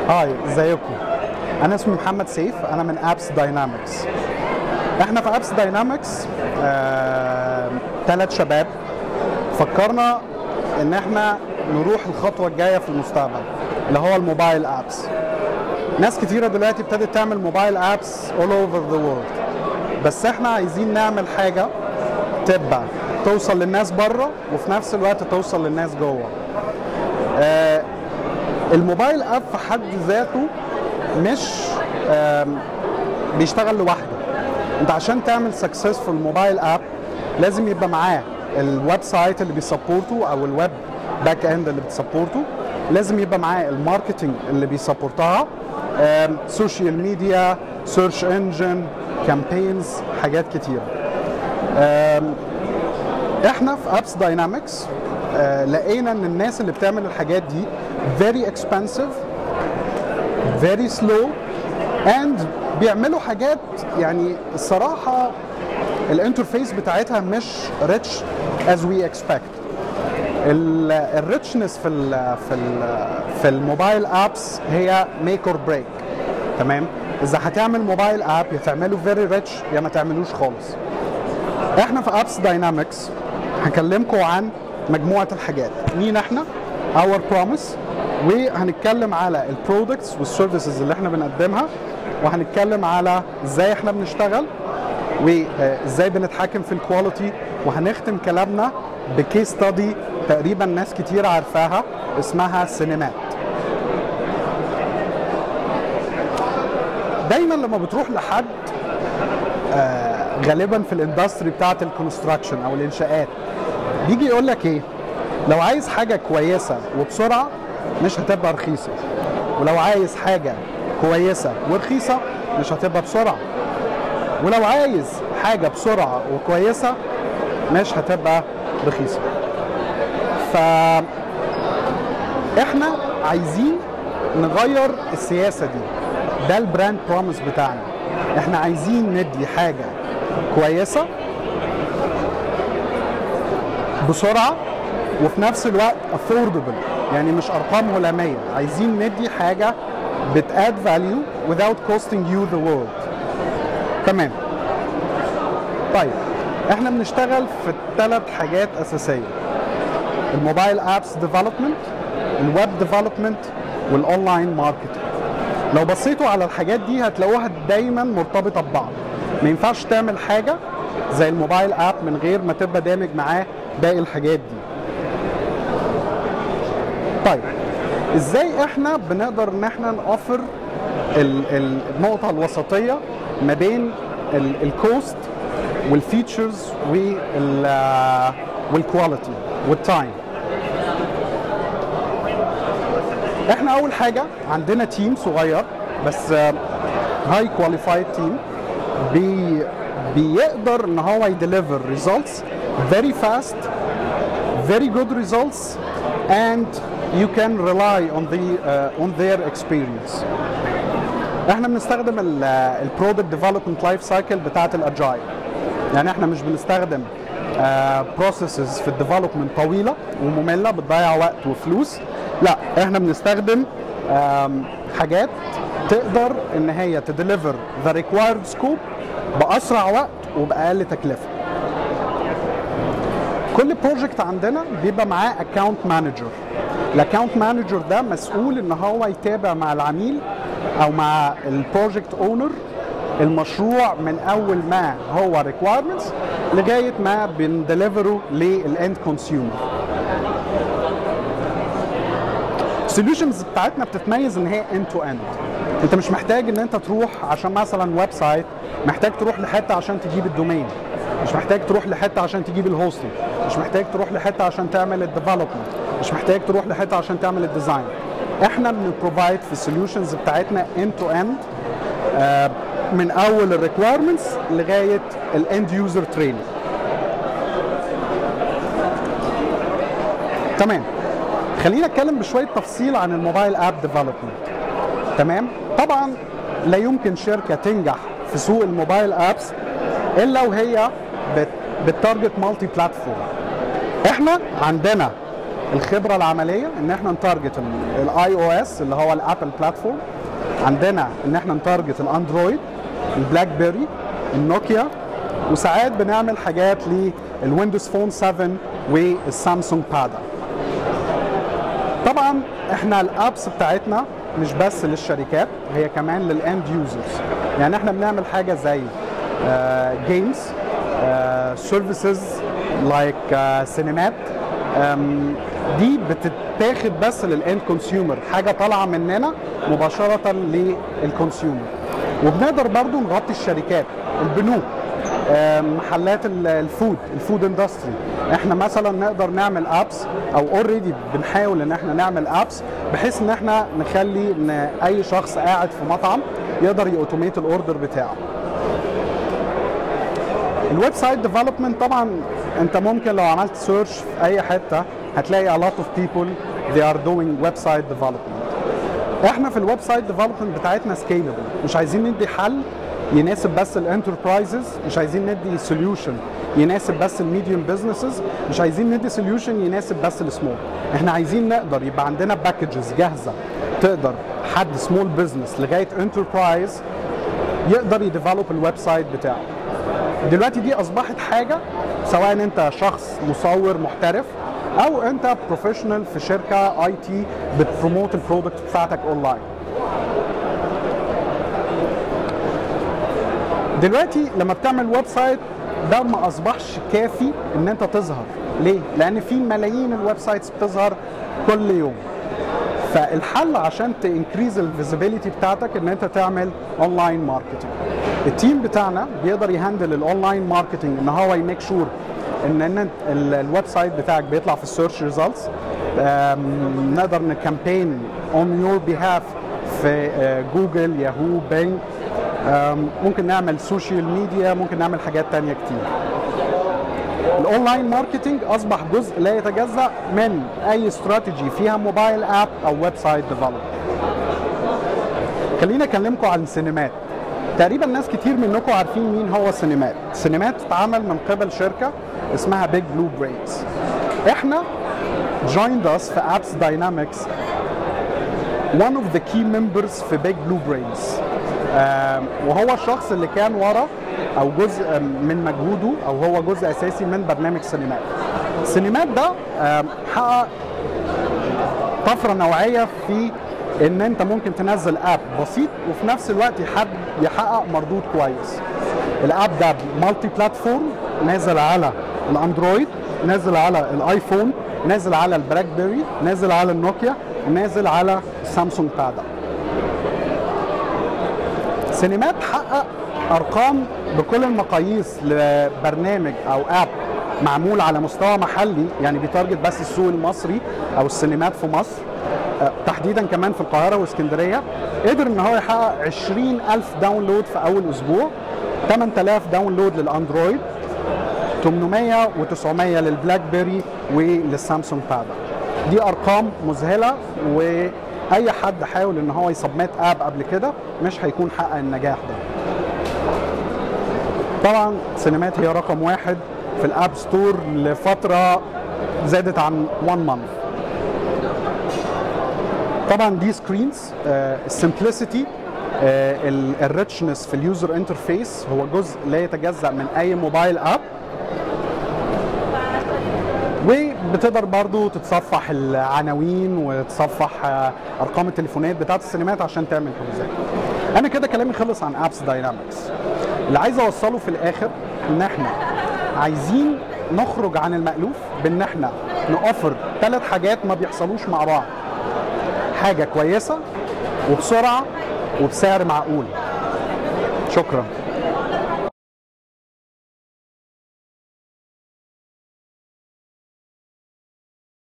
هاي ازيكم انا اسمي محمد سيف انا من ابس داينامكس احنا في ابس داينامكس ثلاث شباب فكرنا ان احنا نروح الخطوه الجايه في المستقبل اللي هو الموبايل ابس ناس كتيره دلوقتي ابتدت تعمل موبايل ابس all over the world بس احنا عايزين نعمل حاجه تبقى توصل للناس بره وفي نفس الوقت توصل للناس جوه آه، الموبايل اب في حد ذاته مش آم، بيشتغل لوحده انت عشان تعمل سكسسفول موبايل اب لازم يبقى معاه الويب سايت اللي بيسبورته او الويب باك اند اللي بتسبورته لازم يبقى معاه الماركتنج اللي بيسبورتها سوشيال ميديا سيرش انجن كامبينز حاجات كتيره آم، احنا في ابس داينامكس لقينا ان الناس اللي بتعمل الحاجات دي very expensive very slow and بيعملوا حاجات يعني الصراحه الانترفيس بتاعتها مش rich as we expect الريتشنس في ال في ال في الموبايل ابس هي ميك اور بريك تمام اذا هتعمل موبايل اب يا تعمله فيري ريتش يا ما تعملوش خالص احنا في ابس داينامكس هكلمكم عن مجموعه الحاجات مين احنا اور بروميس وهنتكلم على البرودكتس والسيرفيسز اللي احنا بنقدمها وهنتكلم على ازاي احنا بنشتغل وازاي بنتحكم في الكواليتي وهنختم كلامنا بكيس ستادي تقريبا ناس كتير عارفاها اسمها سينمات دايما لما بتروح لحد آه، غالبا في الاندستري بتاعه الكونستراكشن او الانشاءات بيجي يقول لك ايه لو عايز حاجه كويسه وبسرعه مش هتبقى رخيصه ولو عايز حاجه كويسه ورخيصه مش هتبقى بسرعه ولو عايز حاجه بسرعه وكويسه مش هتبقى رخيصه ف احنا عايزين نغير السياسه دي ده البراند بروميس بتاعنا احنا عايزين ندي حاجه كويسه بسرعه وفي نفس الوقت افوردبل يعني مش ارقام هلاميه عايزين ندي حاجه بتاد فاليو without costing you the world تمام طيب احنا بنشتغل في ثلاث حاجات اساسيه الموبايل ابس ديفلوبمنت الويب ديفلوبمنت والاونلاين ماركتنج لو بصيتوا على الحاجات دي هتلاقوها دايما مرتبطه ببعض ما ينفعش تعمل حاجه زي الموبايل اب من غير ما تبقى دامج معاه باقي الحاجات دي طيب ازاي احنا بنقدر ان احنا نوفر ال- ال- النقطه الوسطيه ما بين ال- الكوست والفيتشرز وال والكواليتي والتايم احنا اول حاجه عندنا تيم صغير بس هاي كواليفايد تيم بي بيقدر ان هو يديليفر ريزلتس very fast very good results and you can rely on the uh, on their experience احنا بنستخدم البرودكت ديفلوبمنت لايف سايكل بتاعه الاجايل يعني احنا مش بنستخدم بروسيسز في الديفلوبمنت طويله وممله بتضيع وقت وفلوس لا احنا بنستخدم آم، حاجات تقدر ان هي تديليفر ذا ريكوايرد سكوب باسرع وقت وباقل تكلفه كل بروجكت عندنا بيبقى معاه اكونت مانجر الاكونت مانجر ده مسؤول ان هو يتابع مع العميل او مع البروجكت اونر المشروع من اول ما هو ريكوايرمنتس لغايه ما بندليفره للاند كونسيومر السوليوشنز بتاعتنا بتتميز ان هي اند تو اند انت مش محتاج ان انت تروح عشان مثلا ويب سايت محتاج تروح لحته عشان تجيب الدومين مش محتاج تروح لحته عشان تجيب الهوستنج مش محتاج تروح لحته عشان تعمل الديفلوبمنت مش محتاج تروح لحته عشان تعمل الديزاين احنا بنبروفايد في السوليوشنز بتاعتنا اند تو اند من اول الريكويرمنتس لغايه الاند يوزر تريننج تمام خلينا اتكلم بشويه تفصيل عن الموبايل اب ديفلوبمنت تمام طبعا لا يمكن شركه تنجح في سوق الموبايل ابس الا وهي بت- بتارجت مالتي بلاتفورم احنا عندنا الخبره العمليه ان احنا نتارجت الاي او اس اللي هو الابل بلاتفورم عندنا ان احنا نتارجت الاندرويد البلاك بيري النوكيا وساعات بنعمل حاجات للويندوز فون 7 والسامسونج بادا طبعا احنا الابس بتاعتنا مش بس للشركات هي كمان للاند يوزرز يعني احنا بنعمل حاجه زي جيمز سيرفيسز لايك سينمات دي بتتاخد بس للاند كونسيومر حاجه طالعه مننا مباشره للكونسيومر وبنقدر برضو نغطي الشركات البنوك محلات الفود الفود اندستري احنا مثلا نقدر نعمل ابس او اوريدي بنحاول ان احنا نعمل ابس بحيث ان احنا نخلي ان اي شخص قاعد في مطعم يقدر يوتوميت الاوردر بتاعه الويب سايت ديفلوبمنت طبعا انت ممكن لو عملت سيرش في اي حته هتلاقي a lot of people they are doing website development احنا في الويب سايت ديفلوبمنت بتاعتنا سكيلبل مش عايزين ندي حل يناسب بس الانتربرايزز مش عايزين ندي سوليوشن يناسب بس الميديوم بزنسز مش عايزين ندي سوليوشن يناسب بس السمول احنا عايزين نقدر يبقى عندنا باكجز جاهزه تقدر حد سمول بزنس لغايه انتربرايز يقدر يديفلوب الويب سايت بتاعه دلوقتي دي اصبحت حاجه سواء انت شخص مصور محترف او انت بروفيشنال في شركه اي تي بتبروموت البرودكت بتاعتك اونلاين دلوقتي لما بتعمل ويب سايت ده ما اصبحش كافي ان انت تظهر ليه لان في ملايين الويب سايتس بتظهر كل يوم فالحل عشان تنكريز الفيزيبيليتي بتاعتك ان انت تعمل اونلاين ماركتنج التيم بتاعنا بيقدر يهندل الاونلاين ماركتنج ان هو يميك شور ان ان الويب سايت بتاعك بيطلع في السيرش ريزلتس نقدر نكامبين اون يور بيهاف في جوجل ياهو بينج ممكن نعمل سوشيال ميديا ممكن نعمل حاجات تانية كتير الاونلاين ماركتنج اصبح جزء لا يتجزا من اي استراتيجي فيها موبايل اب او ويب سايت ديفلوبمنت خليني اكلمكم عن سينمات تقريبا ناس كتير منكم عارفين مين هو سينمات سينمات اتعمل من قبل شركه اسمها بيج بلو برينز احنا joined us في ابس داينامكس one of the key members في بيج بلو برينز وهو الشخص اللي كان ورا او جزء من مجهوده او هو جزء اساسي من برنامج سينمات سينمات ده حقق طفره نوعيه في ان انت ممكن تنزل اب بسيط وفي نفس الوقت يحب يحقق مردود كويس الاب ده مالتي بلاتفورم نازل على الاندرويد نازل على الايفون نازل على البلاك بيري نازل على النوكيا نازل على سامسونج بادا سينمات حقق ارقام بكل المقاييس لبرنامج او اب معمول على مستوى محلي يعني بيتارجت بس السوق المصري او السينمات في مصر تحديدا كمان في القاهره واسكندريه قدر ان هو يحقق 20000 داونلود في اول اسبوع 8000 داونلود للاندرويد 800 و900 للبلاك بيري وللسامسونج بادا دي ارقام مذهله واي حد حاول ان هو يسبميت اب قبل كده مش هيكون حقق النجاح ده طبعا سينمات هي رقم واحد في الاب ستور لفتره زادت عن 1 مانث طبعا دي سكرينز السمبلسيتي الريتشنس في اليوزر انترفيس هو جزء لا يتجزا من اي موبايل اب وبتقدر برضو تتصفح العناوين وتصفح ارقام التليفونات بتاعت السينمات عشان تعمل حجوزات انا كده كلامي خلص عن ابس داينامكس اللي عايز اوصله في الاخر ان احنا عايزين نخرج عن المألوف بان احنا نوفر ثلاث حاجات ما بيحصلوش مع بعض حاجه كويسه وبسرعه وبسعر معقول شكرا